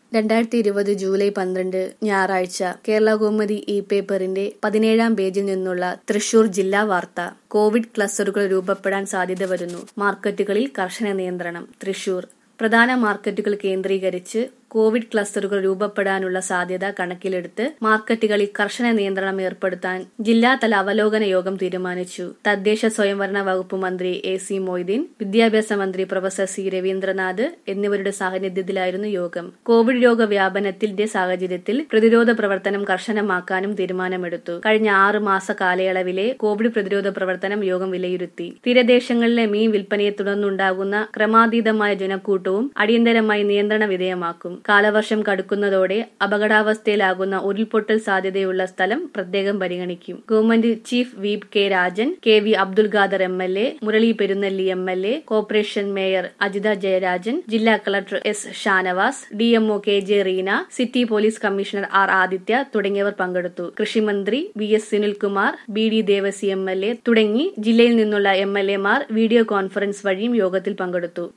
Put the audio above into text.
രണ്ടായിരത്തി ഇരുപത് ജൂലൈ പന്ത്രണ്ട് ഞായറാഴ്ച കേരള കൗമുദി ഇ പേപ്പറിന്റെ പതിനേഴാം പേജിൽ നിന്നുള്ള തൃശൂർ ജില്ലാ വാർത്ത കോവിഡ് ക്ലസ്റ്ററുകൾ രൂപപ്പെടാൻ സാധ്യത വരുന്നു മാർക്കറ്റുകളിൽ കർശന നിയന്ത്രണം തൃശൂർ പ്രധാന മാർക്കറ്റുകൾ കേന്ദ്രീകരിച്ച് കോവിഡ് ക്ലസ്റ്ററുകൾ രൂപപ്പെടാനുള്ള സാധ്യത കണക്കിലെടുത്ത് മാർക്കറ്റുകളിൽ കർശന നിയന്ത്രണം ഏർപ്പെടുത്താൻ ജില്ലാതല അവലോകന യോഗം തീരുമാനിച്ചു തദ്ദേശ സ്വയംഭരണ വകുപ്പ് മന്ത്രി എ സി മൊയ്തീൻ വിദ്യാഭ്യാസ മന്ത്രി പ്രൊഫസർ സി രവീന്ദ്രനാഥ് എന്നിവരുടെ സാന്നിധ്യത്തിലായിരുന്നു യോഗം കോവിഡ് രോഗവ്യാപനത്തിന്റെ സാഹചര്യത്തിൽ പ്രതിരോധ പ്രവർത്തനം കർശനമാക്കാനും തീരുമാനമെടുത്തു കഴിഞ്ഞ ആറ് മാസ കാലയളവിലെ കോവിഡ് പ്രതിരോധ പ്രവർത്തനം യോഗം വിലയിരുത്തി തീരദേശങ്ങളിലെ മീൻ വിൽപ്പനയെ തുടർന്നുണ്ടാകുന്ന ക്രമാതീതമായ ജനക്കൂട്ടവും അടിയന്തരമായി നിയന്ത്രണ വിധേയമാക്കും കാലവർഷം കടുക്കുന്നതോടെ അപകടാവസ്ഥയിലാകുന്ന ഉരുൾപൊട്ടൽ സാധ്യതയുള്ള സ്ഥലം പ്രത്യേകം പരിഗണിക്കും government chief whip K Rajan K V Abdul Khader M L A Murali Perunnelli M L A corporation mayor Ajitha Jayarajan ജില്ലാ collector S Shanavas DMO K J Reena city police commissioner R Adithya തുടങ്ങിയവർ പങ്കെടുത്തു കൃഷിമന്ത്രി V S Sunilkumar B D Devasi M L A തുടങ്ങി ജില്ലയിൽ നിന്നുള്ള എം എൽ എമാർ video conference വഴിയും യോഗത്തിൽ പങ്കെടുത്തു